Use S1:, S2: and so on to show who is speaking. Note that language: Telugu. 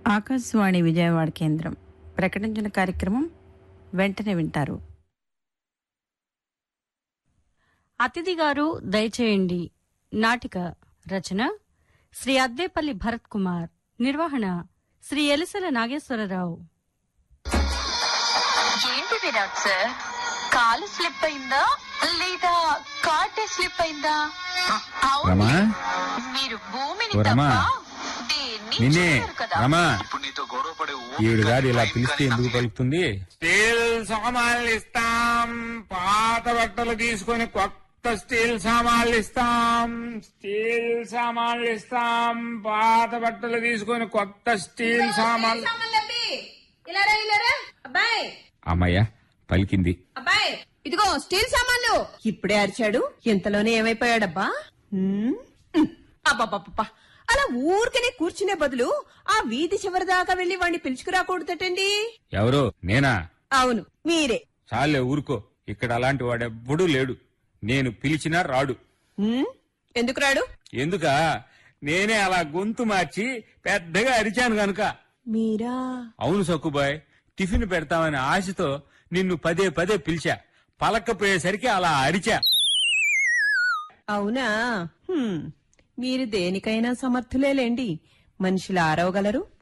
S1: ఆకాశవాణి విజయవాడ కేంద్రం ప్రకటించిన కార్యక్రమం వెంటనే వింటారు
S2: అతిథి గారు దయచేయండి నాటిక రచన శ్రీ అద్దేపల్లి భరత్ కుమార్ నిర్వహణ శ్రీ ఎలిసెల నాగేశ్వరరావు
S3: ఏంటి విరాట్ సార్ కాలు స్లిప్ అయిందా లేదా కార్డే స్లిప్ అయిందా అవును
S4: రమా
S3: మీరు భూమిని
S4: ఓ రమా.
S3: తప్ప దేన్ని
S4: నిన్నే
S3: చూడరు కదా
S4: రమా
S5: ఇప్పుడు నీతో గొడవపడే
S4: ఈవిడ గారు ఇలా పిలిస్తే ఎందుకు పలుకుతుంది
S6: స్టీల్ సామాన్లు ఇస్తాం పాత బట్టలు తీసుకొని కొత్త స్టీల్ సామాన్లు ఇస్తాం స్టీల్ సామాన్లు ఇస్తాం పాత బట్టలు తీసుకొని కొత్త స్టీల్ సామాన్లు
S7: ఇలారా ఇలారా అబ్బాయి
S4: అమ్మయ్య పలికింది
S7: అబ్బాయి ఇదిగో స్టీల్ సామాన్లు ఇప్పుడే అరిచాడు ఇంతలోనే ఏమైపోయాడబ్బా హ్మ్? హ్మ్. అబ్బబ్బబ్బబ్బా. అలా ఊరికనే కూర్చునే బదులు ఆ వీధి చివరి దాకా వెళ్లి వాడిని పిలుచుకురాకూడదటండి
S4: ఎవరు నేనా
S7: అవును మీరే
S4: చాలే ఊరుకో ఇక్కడ అలాంటి వాడెవ్వడూ లేడు నేను పిలిచినా రాడు
S7: హ్మ్? ఎందుకు రాడు
S4: ఎందుక నేనే అలా గొంతు మార్చి పెద్దగా అరిచాను గనుక
S7: మీరా
S4: అవును సక్కుబాయ్ టిఫిన్ పెడతామనే ఆశతో నిన్ను పదే పదే పిలిచా పలక్కపోయేసరికి అలా అరిచా
S7: అవునా హ్మ్. మీరు దేనికైనా సమర్థులేలేండి మనుషులు ఆరవగలరు